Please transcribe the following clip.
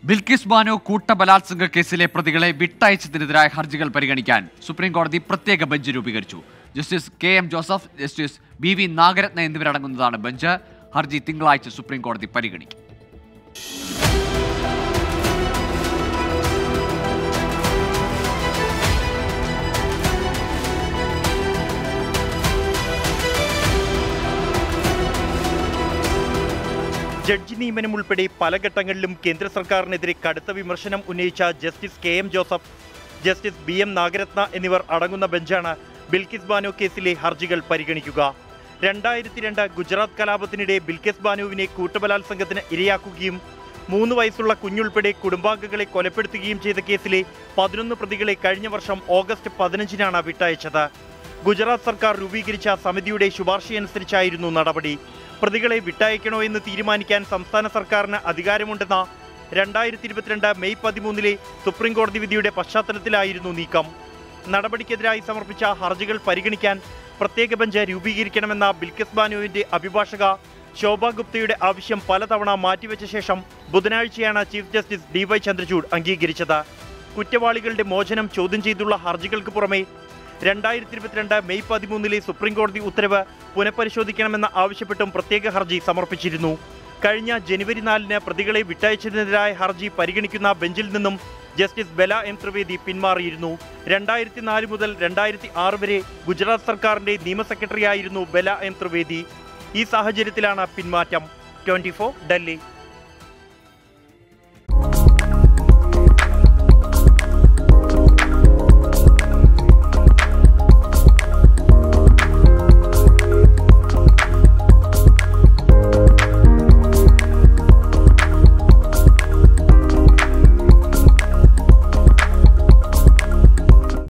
ബിൽക്കിസ് ബാനു കൂട്ടബലാത്സംഗ കേസിലെ പ്രതികളെ വിട്ടയച്ചതിനെതിരായ ഹർജികൾ പരിഗണിക്കാൻ സുപ്രീം കോടതി പ്രത്യേക ബെഞ്ച് രൂപീകരിച്ചു justice K M Joseph justice B V Nagarathna എന്നിവരടങ്ങുന്നതാണ് ബെഞ്ച് ഹർജി തിങ്കളാഴ്ച സുപ്രീം കോടതി പരിഗണിക്കും ജഡ്ജി നിയമനം ഉൾപ്പെടെ പല ഘട്ടങ്ങളിലും കേന്ദ്ര സർക്കാരിനെതിരെ കടുത്ത വിമർശനം ഉന്നയിച്ച justice K M Joseph justice B M Nagarathna എന്നിവർ അടങ്ങുന്ന ബെഞ്ചാണ് ബിൽക്കിസ് ബാനു കേസിലെ ഹർജികൾ പരിഗണിക്കുക രണ്ടായിരത്തി രണ്ട് ഗുജറാത്ത് കലാപത്തിനിടെ ബിൽക്കിസ് ബാനുവിനെ കൂട്ടബലാത്സംഗത്തിന് ഇരയാക്കുകയും മൂന്ന് വയസ്സുള്ള കുഞ്ഞുൾപ്പെടെ കുടുംബാംഗങ്ങളെ കൊലപ്പെടുത്തുകയും ചെയ്ത കേസിലെ പതിനൊന്ന് പ്രതികളെ കഴിഞ്ഞ വർഷം ഓഗസ്റ്റ് പതിനഞ്ചിനാണ് വിട്ടയച്ചത് ഗുജറാത്ത് സർക്കാർ രൂപീകരിച്ച സമിതിയുടെ ശുപാർശയനുസരിച്ചായിരുന്നു നടപടി പ്രതികളെ വിട്ടയക്കണോ എന്ന് തീരുമാനിക്കാൻ സംസ്ഥാന സർക്കാരിന് അധികാരമുണ്ടെന്ന രണ്ടായിരത്തി ഇരുപത്തിരണ്ട് മെയ് പതിമൂന്നിലെ സുപ്രീം കോടതി വിധിയുടെ പശ്ചാത്തലത്തിലായിരുന്നു നീക്കം നടപടിക്കെതിരായി സമർപ്പിച്ച ഹർജികൾ പരിഗണിക്കാൻ പ്രത്യേക ബെഞ്ച് രൂപീകരിക്കണമെന്ന ബിൽക്കിസ് ബാനുവിന്റെ അഭിഭാഷക ശോഭ ഗുപ്തയുടെ ആവശ്യം പലതവണ മാറ്റിവെച്ച ശേഷം ബുധനാഴ്ചയാണ് chief justice D Y Chandrachud അംഗീകരിച്ചത് കുറ്റവാളികളുടെ മോചനം ചോദ്യം ചെയ്തുള്ള ഹർജികൾക്ക് പുറമെ രണ്ടായിരത്തി ഇരുപത്തിരണ്ട് മെയ് പതിമൂന്നിലെ സുപ്രീം കോടതി ഉത്തരവ് പുനഃപരിശോധിക്കണമെന്ന് ആവശ്യപ്പെട്ടും പ്രത്യേക ഹർജി സമർപ്പിച്ചിരുന്നു കഴിഞ്ഞ ജനുവരി നാലിന് പ്രതികളെ വിട്ടയച്ചതിനെതിരായ ഹർജി പരിഗണിക്കുന്ന ബെഞ്ചിൽ നിന്നും ജസ്റ്റിസ് ബെല എം ത്രിവേദി പിന്മാറിയിരുന്നു രണ്ടായിരത്തി നാല് മുതൽ രണ്ടായിരത്തി ആറ് വരെ ഗുജറാത്ത് സർക്കാരിന്റെ നിയമ സെക്രട്ടറിയായിരുന്നു ബെല എം ത്രിവേദി ഈ സാഹചര്യത്തിലാണ് പിന്മാറ്റം ട്വന്റി ഡൽഹി